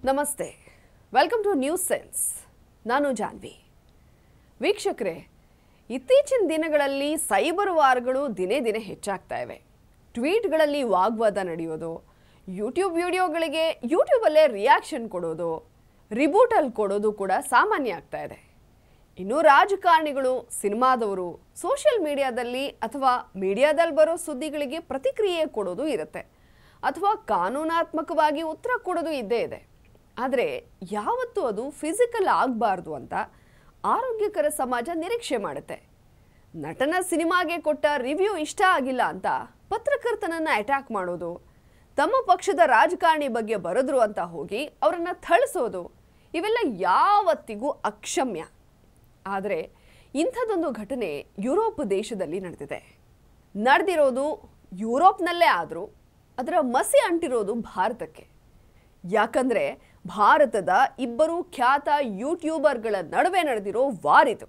ನಮಸ್ತೆ welcome two news sense ನಾನು ಜಾನ್ವಿ ವೀಕ್ಷಕರೇ ಇತ್ತೀಚಿನ ದಿನಗಳಲ್ಲಿ ಸೈಬರ್ ವಾರ್ಗಳು ದಿನೇ ದಿನೇ ಹೆಚ್ಚಾಗ್ತಾ ಇವೆ ಟ್ವೀಟ್ಗಳಲ್ಲಿ ವಾಗ್ವಾದ ನಡೆಯೋದು ಯೂಟ್ಯೂಬ್ ವಿಡಿಯೋಗಳಿಗೆ ಯೂಟ್ಯೂಬಲ್ಲೇ ರಿಯಾಕ್ಷನ್ ಕೊಡೋದು ರಿಬೂಟಲ್ಲಿ ಕೊಡೋದು ಕೂಡ ಸಾಮಾನ್ಯ ಆಗ್ತಾ ಇದೆ ಇನ್ನು ರಾಜಕಾರಣಿಗಳು ಸಿನಿಮಾದವರು ಸೋಷಿಯಲ್ ಮೀಡಿಯಾದಲ್ಲಿ ಅಥವಾ ಮೀಡಿಯಾದಲ್ಲಿ ಬರೋ ಸುದ್ದಿಗಳಿಗೆ ಪ್ರತಿಕ್ರಿಯೆ ಕೊಡೋದು ಇರುತ್ತೆ ಅಥವಾ ಕಾನೂನಾತ್ಮಕವಾಗಿ ಉತ್ತರ ಕೊಡೋದು ಇದ್ದೇ ಇದೆ ಆದರೆ ಯಾವತ್ತೂ ಅದು ಫಿಸಿಕಲ್ ಆಗಬಾರ್ದು ಅಂತ ಆರೋಗ್ಯಕರ ಸಮಾಜ ನಿರೀಕ್ಷೆ ಮಾಡುತ್ತೆ ನಟನ ಸಿನಿಮಾಗೆ ಕೊಟ್ಟ ರಿವ್ಯೂ ಇಷ್ಟ ಆಗಿಲ್ಲ ಅಂತ ಪತ್ರಕರ್ತನನ್ನ ಅಟ್ಯಾಕ್ ಮಾಡೋದು ತಮ್ಮ ಪಕ್ಷದ ರಾಜಕಾರಣಿ ಬಗ್ಗೆ ಬರೆದ್ರು ಅಂತ ಹೋಗಿ ಅವರನ್ನ ಥಳಿಸೋದು ಇವೆಲ್ಲ ಯಾವತ್ತಿಗೂ ಅಕ್ಷಮ್ಯ ಆದರೆ ಇಂಥದ್ದೊಂದು ಘಟನೆ ಯುರೋಪ್ ದೇಶದಲ್ಲಿ ನಡೆದಿದೆ ನಡೆದಿರೋದು ಯುರೋಪ್ನಲ್ಲೇ ಆದರೂ ಅದರ ಮಸಿ ಅಂಟಿರೋದು ಭಾರತಕ್ಕೆ ಯಾಕಂದ್ರೆ ಭಾರತದ ಇಬ್ಬರು ಖ್ಯಾತ ಯೂಟ್ಯೂಬರ್ಗಳ ನಡುವೆ ನಡೆದಿರೋ ವಾರಿದು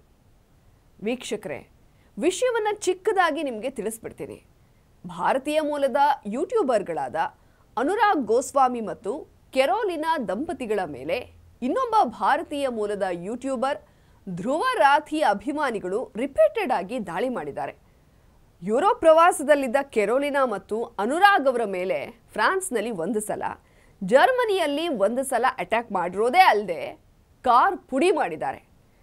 ವೀಕ್ಷಕರೇ ವಿಷಯವನ್ನ ಚಿಕ್ಕದಾಗಿ ನಿಮಗೆ ತಿಳಿಸ್ಬಿಡ್ತೀನಿ ಭಾರತೀಯ ಮೂಲದ ಯೂಟ್ಯೂಬರ್ಗಳಾದ ಅನುರಾಗ್ ಗೋಸ್ವಾಮಿ ಮತ್ತು ಕೆರೋಲಿನಾ ದಂಪತಿಗಳ ಮೇಲೆ ಇನ್ನೊಬ್ಬ ಭಾರತೀಯ ಮೂಲದ ಯೂಟ್ಯೂಬರ್ ಧ್ರುವ ರಾಥಿ ಅಭಿಮಾನಿಗಳು ರಿಪೀಟೆಡ್ ಆಗಿ ದಾಳಿ ಮಾಡಿದ್ದಾರೆ ಯುರೋಪ್ ಪ್ರವಾಸದಲ್ಲಿದ್ದ ಕೆರೋಲಿನಾ ಮತ್ತು ಅನುರಾಗ್ ಅವರ ಮೇಲೆ ಫ್ರಾನ್ಸ್ನಲ್ಲಿ ಒಂದು ಸಲ ಜರ್ಮನಿಯಲ್ಲಿ ಒಂದು ಸಲ ಅಟ್ಯಾಕ್ ಮಾಡಿರೋದೇ ಅಲ್ಲದೆ ಕಾರ್ ಪುಡಿ ಮಾಡಿದ್ದಾರೆ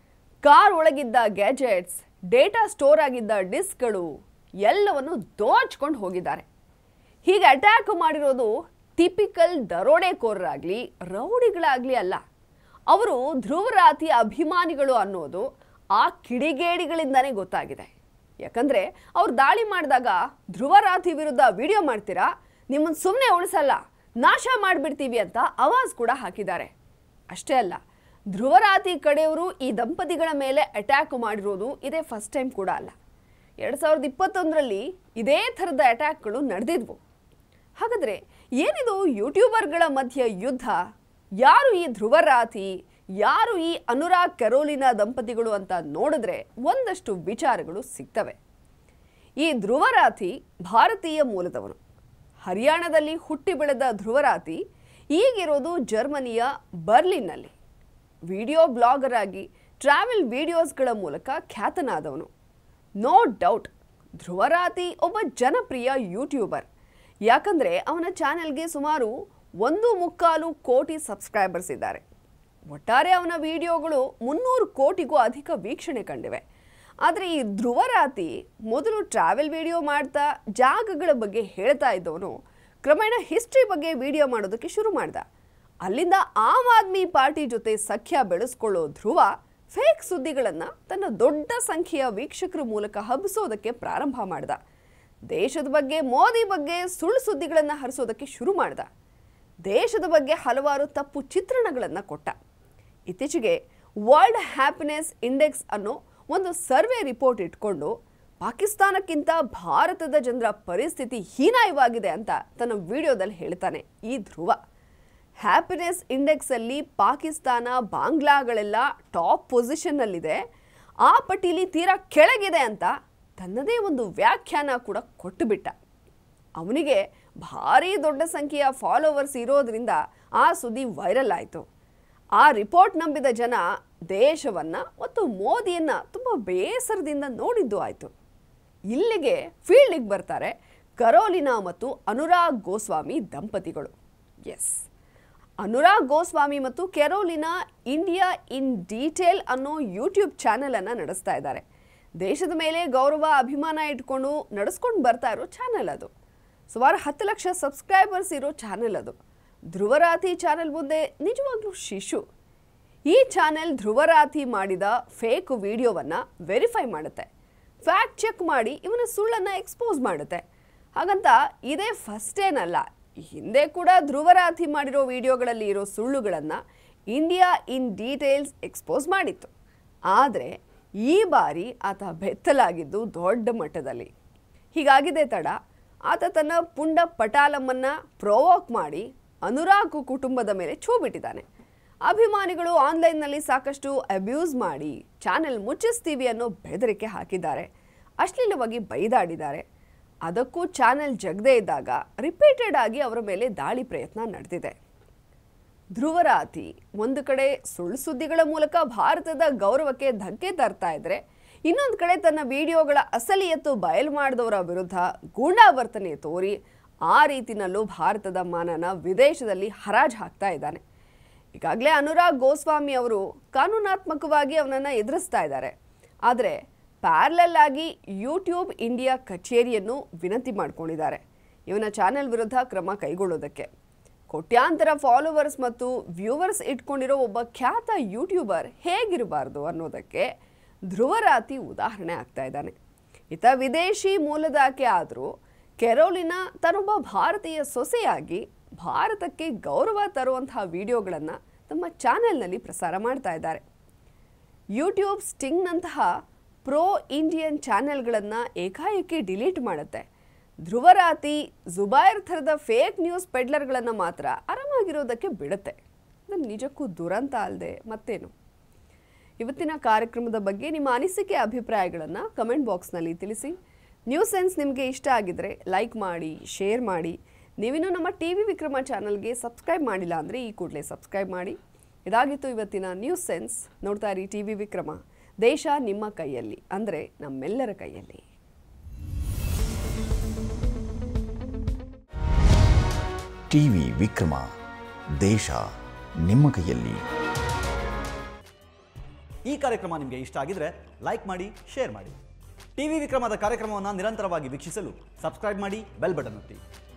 ಕಾರ್ ಒಳಗಿದ್ದ ಗ್ಯಾಜೆಟ್ಸ್ ಡೇಟಾ ಸ್ಟೋರ್ ಆಗಿದ್ದ ಡಿಸ್ಕ್ಗಳು ಎಲ್ಲವನ್ನು ದೋಚ್ಕೊಂಡು ಹೋಗಿದ್ದಾರೆ ಹೀಗೆ ಅಟ್ಯಾಕ್ ಮಾಡಿರೋದು ಟಿಪಿಕಲ್ ದರೋಡೆಕೋರರಾಗಲಿ ರೌಡಿಗಳಾಗಲಿ ಅಲ್ಲ ಅವರು ಧ್ರುವರಾತಿ ಅಭಿಮಾನಿಗಳು ಅನ್ನೋದು ಆ ಕಿಡಿಗೇಡಿಗಳಿಂದನೇ ಗೊತ್ತಾಗಿದೆ ಯಾಕಂದ್ರೆ ಅವ್ರು ದಾಳಿ ಮಾಡಿದಾಗ ಧ್ರುವರಾತಿ ವಿರುದ್ಧ ವಿಡಿಯೋ ಮಾಡ್ತೀರಾ ನಿಮ್ಮನ್ನು ಸುಮ್ಮನೆ ಉಳಿಸಲ್ಲ ನಾಶ ಮಾಡಿಬಿಡ್ತೀವಿ ಅಂತ ಆವಾಜ್ ಕೂಡ ಹಾಕಿದ್ದಾರೆ ಅಷ್ಟೇ ಅಲ್ಲ ಧ್ರುವರಾತಿ ಕಡೆಯವರು ಈ ದಂಪತಿಗಳ ಮೇಲೆ ಅಟ್ಯಾಕ್ ಮಾಡಿರೋದು ಇದೇ ಫಸ್ಟ್ ಟೈಮ್ ಕೂಡ ಅಲ್ಲ ಎರಡು ಸಾವಿರದ ಇಪ್ಪತ್ತೊಂದರಲ್ಲಿ ಇದೇ ಥರದ ಅಟ್ಯಾಕ್ಗಳು ನಡೆದಿದ್ವು ಹಾಗಾದರೆ ಏನಿದು ಯೂಟ್ಯೂಬರ್ಗಳ ಮಧ್ಯೆ ಯುದ್ಧ ಯಾರು ಈ ಧ್ರುವರಾತಿ ಯಾರು ಈ ಅನುರಾಗ್ ಕೆರೋಲಿನಾ ದಂಪತಿಗಳು ಅಂತ ನೋಡಿದ್ರೆ ಒಂದಷ್ಟು ವಿಚಾರಗಳು ಸಿಗ್ತವೆ ಈ ಧ್ರುವರಾತಿ ಭಾರತೀಯ ಮೂಲದವನು ಹರಿಯಾಣದಲ್ಲಿ ಹುಟ್ಟಿ ಬೆಳೆದ ಧ್ರುವರಾತಿ ಈಗಿರೋದು ಜರ್ಮನಿಯ ಬರ್ಲಿನ್ನಲ್ಲಿ ವಿಡಿಯೋ ಬ್ಲಾಗರ್ ಆಗಿ ಟ್ರಾವೆಲ್ ವಿಡಿಯೋಸ್ಗಳ ಮೂಲಕ ಖ್ಯಾತನಾದವನು ನೋ ಡೌಟ್ ಧ್ರುವರಾತಿ ಒಬ್ಬ ಜನಪ್ರಿಯ ಯೂಟ್ಯೂಬರ್ ಯಾಕಂದರೆ ಅವನ ಚಾನೆಲ್ಗೆ ಸುಮಾರು ಒಂದು ಮುಕ್ಕಾಲು ಕೋಟಿ ಸಬ್ಸ್ಕ್ರೈಬರ್ಸ್ ಇದ್ದಾರೆ ಒಟ್ಟಾರೆ ಅವನ ವಿಡಿಯೋಗಳು ಮುನ್ನೂರು ಕೋಟಿಗೂ ಅಧಿಕ ವೀಕ್ಷಣೆ ಕಂಡಿವೆ ಆದರೆ ಈ ಧ್ರುವರಾತಿ ಮೊದಲು ಟ್ರಾವೆಲ್ ವಿಡಿಯೋ ಮಾಡ್ತಾ ಜಾಗಗಳ ಬಗ್ಗೆ ಹೇಳ್ತಾ ಇದ್ದವನು ಕ್ರಮೇಣ ಹಿಸ್ಟ್ರಿ ಬಗ್ಗೆ ವಿಡಿಯೋ ಮಾಡೋದಕ್ಕೆ ಶುರು ಮಾಡ್ದ ಅಲ್ಲಿಂದ ಆಮ್ ಆದ್ಮಿ ಪಾರ್ಟಿ ಜೊತೆ ಸಖ್ಯ ಬೆಳೆಸ್ಕೊಳ್ಳೋ ಧ್ರುವ ಫೇಕ್ ಸುದ್ದಿಗಳನ್ನು ತನ್ನ ದೊಡ್ಡ ಸಂಖ್ಯೆಯ ವೀಕ್ಷಕರ ಮೂಲಕ ಹಬ್ಬಿಸೋದಕ್ಕೆ ಪ್ರಾರಂಭ ಮಾಡ್ದ ದೇಶದ ಬಗ್ಗೆ ಮೋದಿ ಬಗ್ಗೆ ಸುಳ್ಳು ಸುದ್ದಿಗಳನ್ನು ಹರಿಸೋದಕ್ಕೆ ಶುರು ಮಾಡ್ದ ದೇಶದ ಬಗ್ಗೆ ಹಲವಾರು ತಪ್ಪು ಚಿತ್ರಣಗಳನ್ನು ಕೊಟ್ಟ ಇತ್ತೀಚೆಗೆ ವರ್ಲ್ಡ್ ಹ್ಯಾಪಿನೆಸ್ ಇಂಡೆಕ್ಸ್ ಅನ್ನೋ ಒಂದು ಸರ್ವೆ ರಿಪೋರ್ಟ್ ಇಟ್ಕೊಂಡು ಪಾಕಿಸ್ತಾನಕ್ಕಿಂತ ಭಾರತದ ಜನರ ಪರಿಸ್ಥಿತಿ ಹೀನಾಯವಾಗಿದೆ ಅಂತ ತನ್ನ ವಿಡಿಯೋದಲ್ಲಿ ಹೇಳ್ತಾನೆ ಈ ಧ್ರುವ ಹ್ಯಾಪಿನೆಸ್ ಇಂಡೆಕ್ಸಲ್ಲಿ ಪಾಕಿಸ್ತಾನ ಬಾಂಗ್ಲಾಗಳೆಲ್ಲ ಟಾಪ್ ಪೊಸಿಷನ್ನಲ್ಲಿದೆ ಆ ಪಟ್ಟಿಲಿ ತೀರಾ ಕೆಳಗಿದೆ ಅಂತ ತನ್ನದೇ ಒಂದು ವ್ಯಾಖ್ಯಾನ ಕೂಡ ಕೊಟ್ಟುಬಿಟ್ಟ ಅವನಿಗೆ ಭಾರಿ ದೊಡ್ಡ ಸಂಖ್ಯೆಯ ಫಾಲೋವರ್ಸ್ ಇರೋದ್ರಿಂದ ಆ ಸುದ್ದಿ ವೈರಲ್ ಆಯಿತು ಆ ರಿಪೋರ್ಟ್ ನಂಬಿದ ಜನ ದೇಶವನ್ನ ಮತ್ತು ಮೋದಿಯನ್ನ ತುಂಬ ಬೇಸರದಿಂದ ನೋಡಿದ್ದು ಆಯಿತು ಇಲ್ಲಿಗೆ ಫೀಲ್ಡಿಗೆ ಬರ್ತಾರೆ ಕರೋಲಿನಾ ಮತ್ತು ಅನುರಾಗ್ ಗೋಸ್ವಾಮಿ ದಂಪತಿಗಳು ಎಸ್ ಅನುರಾಗ್ ಗೋಸ್ವಾಮಿ ಮತ್ತು ಕೆರೋಲಿನಾ ಇಂಡಿಯಾ ಇನ್ ಡೀಟೇಲ್ ಅನ್ನೋ ಯೂಟ್ಯೂಬ್ ಚಾನೆಲನ್ನು ನಡೆಸ್ತಾ ಇದ್ದಾರೆ ದೇಶದ ಮೇಲೆ ಗೌರವ ಅಭಿಮಾನ ಇಟ್ಕೊಂಡು ನಡೆಸ್ಕೊಂಡು ಬರ್ತಾ ಇರೋ ಚಾನೆಲ್ ಅದು ಸುಮಾರು ಹತ್ತು ಲಕ್ಷ ಸಬ್ಸ್ಕ್ರೈಬರ್ಸ್ ಇರೋ ಚಾನೆಲ್ ಅದು ಧ್ರುವರಾತಿ ಚಾನೆಲ್ ಮುಂದೆ ನಿಜವಾಗ್ಲೂ ಶಿಶು ಈ ಚಾನೆಲ್ ಧ್ರುವರಾತಿ ಮಾಡಿದ ಫೇಕ್ ವಿಡಿಯೋವನ್ನು ವೆರಿಫೈ ಮಾಡುತ್ತೆ ಫ್ಯಾಕ್ಟ್ ಚೆಕ್ ಮಾಡಿ ಇವನ ಸುಳ್ಳನ್ನು ಎಕ್ಸ್ಪೋಸ್ ಮಾಡುತ್ತೆ ಹಾಗಂತ ಇದೇ ಫಸ್ಟ್ ಏನಲ್ಲ ಹಿಂದೆ ಕೂಡ ಧ್ರುವರಾತಿ ಮಾಡಿರೋ ವಿಡಿಯೋಗಳಲ್ಲಿ ಇರೋ ಸುಳ್ಳುಗಳನ್ನು ಇಂಡಿಯಾ ಇನ್ ಡೀಟೇಲ್ಸ್ ಎಕ್ಸ್ಪೋಸ್ ಮಾಡಿತ್ತು ಆದರೆ ಈ ಬಾರಿ ಆತ ಬೆತ್ತಲಾಗಿದ್ದು ದೊಡ್ಡ ಮಟ್ಟದಲ್ಲಿ ಹೀಗಾಗಿದೆ ತಡ ಆತ ತನ್ನ ಪುಂಡ ಪಟಾಲಮ್ಮನ್ನ ಪ್ರೊವೋಕ್ ಮಾಡಿ ಅನುರಾಗ್ ಕುಟುಂಬದ ಮೇಲೆ ಛೂ ಬಿಟ್ಟಿದ್ದಾನೆ ಅಭಿಮಾನಿಗಳು ಆನ್ಲೈನ್ನಲ್ಲಿ ಸಾಕಷ್ಟು ಅಬ್ಯೂಸ್ ಮಾಡಿ ಚಾನೆಲ್ ಮುಚ್ಚಿಸ್ತೀವಿ ಅನ್ನೋ ಬೆದರಿಕೆ ಹಾಕಿದ್ದಾರೆ ಅಶ್ಲೀಲವಾಗಿ ಬೈದಾಡಿದ್ದಾರೆ ಅದಕ್ಕೂ ಚಾನೆಲ್ ಜಗದೇ ಇದ್ದಾಗ ರಿಪೀಟೆಡ್ ಆಗಿ ಅವರ ಮೇಲೆ ದಾಳಿ ಪ್ರಯತ್ನ ನಡೆದಿದೆ ಧ್ರುವರಾತಿ ಒಂದು ಕಡೆ ಸುಳ್ಳು ಸುದ್ದಿಗಳ ಮೂಲಕ ಭಾರತದ ಗೌರವಕ್ಕೆ ಧಕ್ಕೆ ತರ್ತಾ ಇದ್ರೆ ಇನ್ನೊಂದು ಕಡೆ ತನ್ನ ವಿಡಿಯೋಗಳ ಅಸಲಿಯತ್ತು ಬಯಲು ಮಾಡಿದವರ ವಿರುದ್ಧ ಗೂಂಡಾವರ್ತನೆ ತೋರಿ ಆ ರೀತಿನಲ್ಲೂ ಭಾರತದ ಮಾನನ ವಿದೇಶದಲ್ಲಿ ಹರಾಜು ಹಾಕ್ತಾ ಇದ್ದಾನೆ ಈಗಾಗಲೇ ಅನುರಾಗ್ ಗೋಸ್ವಾಮಿ ಅವರು ಕಾನೂನಾತ್ಮಕವಾಗಿ ಅವನನ್ನು ಎದುರಿಸ್ತಾ ಇದ್ದಾರೆ ಆದರೆ ಪ್ಯಾರಲಲ್ ಆಗಿ ಯೂಟ್ಯೂಬ್ ಇಂಡಿಯಾ ಕಚೇರಿಯನ್ನು ವಿನಂತಿ ಮಾಡಿಕೊಂಡಿದ್ದಾರೆ ಇವನ ಚಾನೆಲ್ ವಿರುದ್ಧ ಕ್ರಮ ಕೈಗೊಳ್ಳೋದಕ್ಕೆ ಕೋಟ್ಯಾಂತರ ಫಾಲೋವರ್ಸ್ ಮತ್ತು ವ್ಯೂವರ್ಸ್ ಇಟ್ಕೊಂಡಿರೋ ಒಬ್ಬ ಖ್ಯಾತ ಯೂಟ್ಯೂಬರ್ ಹೇಗಿರಬಾರ್ದು ಅನ್ನೋದಕ್ಕೆ ಧ್ರುವರಾತಿ ಉದಾಹರಣೆ ಆಗ್ತಾ ಇದ್ದಾನೆ ಈತ ವಿದೇಶಿ ಮೂಲದಾಕೆ ಆದರೂ ಕೆರೋಲಿನ ತನ್ನೊಬ್ಬ ಭಾರತೀಯ ಸೊಸೆಯಾಗಿ ಭಾರತಕ್ಕೆ ಗೌರವ ತರುವಂತಹ ವಿಡಿಯೋಗಳನ್ನು ತಮ್ಮ ಚಾನೆಲ್ನಲ್ಲಿ ಪ್ರಸಾರ ಮಾಡ್ತಾ ಇದ್ದಾರೆ ಯೂಟ್ಯೂಬ್ ಸ್ಟಿಂಗ್ನಂತಹ ಪ್ರೋ ಇಂಡಿಯನ್ ಚಾನೆಲ್ಗಳನ್ನು ಏಕಾಏಕಿ ಡಿಲೀಟ್ ಮಾಡುತ್ತೆ ಧ್ರುವರಾತಿ ಜುಬೈರ್ ಥರದ ಫೇಕ್ ನ್ಯೂಸ್ ಪೆಡ್ಲರ್ಗಳನ್ನು ಮಾತ್ರ ಆರಾಮಾಗಿರೋದಕ್ಕೆ ಬಿಡುತ್ತೆ ಇದು ನಿಜಕ್ಕೂ ದುರಂತ ಅಲ್ಲದೆ ಮತ್ತೇನು ಇವತ್ತಿನ ಕಾರ್ಯಕ್ರಮದ ಬಗ್ಗೆ ನಿಮ್ಮ ಅನಿಸಿಕೆ ಅಭಿಪ್ರಾಯಗಳನ್ನು ಕಮೆಂಟ್ ಬಾಕ್ಸ್ನಲ್ಲಿ ತಿಳಿಸಿ ನ್ಯೂಸ್ ಸೆನ್ಸ್ ನಿಮಗೆ ಇಷ್ಟ ಆಗಿದ್ರೆ ಲೈಕ್ ಮಾಡಿ ಶೇರ್ ಮಾಡಿ ನೀವಿನ್ನೂ ನಮ್ಮ ಟಿ ವಿ ವಿಕ್ರಮ ಚಾನಲ್ಗೆ ಸಬ್ಸ್ಕ್ರೈಬ್ ಮಾಡಿಲ್ಲ ಅಂದರೆ ಈ ಕೂಡಲೇ ಸಬ್ಸ್ಕ್ರೈಬ್ ಮಾಡಿ ಇದಾಗಿತ್ತು ಇವತ್ತಿನ ನ್ಯೂಸ್ ಸೆನ್ಸ್ ನೋಡ್ತಾ ಇರಿ ಟಿ ವಿ ವಿಕ್ರಮ ದೇಶ ನಿಮ್ಮ ಕೈಯಲ್ಲಿ ಅಂದರೆ ನಮ್ಮೆಲ್ಲರ ಕೈಯಲ್ಲಿ ಟಿವಿ ವಿಕ್ರಮ ದೇಶ ನಿಮ್ಮ ಕೈಯಲ್ಲಿ ಈ ಕಾರ್ಯಕ್ರಮ ನಿಮಗೆ ಇಷ್ಟ ಆಗಿದ್ರೆ ಲೈಕ್ ಮಾಡಿ ಶೇರ್ ಮಾಡಿ ಟಿವಿ ವಿಕ್ರಮದ ಕಾರ್ಯಕ್ರಮವನ್ನು ನಿರಂತರವಾಗಿ ವೀಕ್ಷಿಸಲು ಸಬ್ಸ್ಕ್ರೈಬ್ ಮಾಡಿ ಬೆಲ್ ಬಟನ್ ಒತ್ತಿ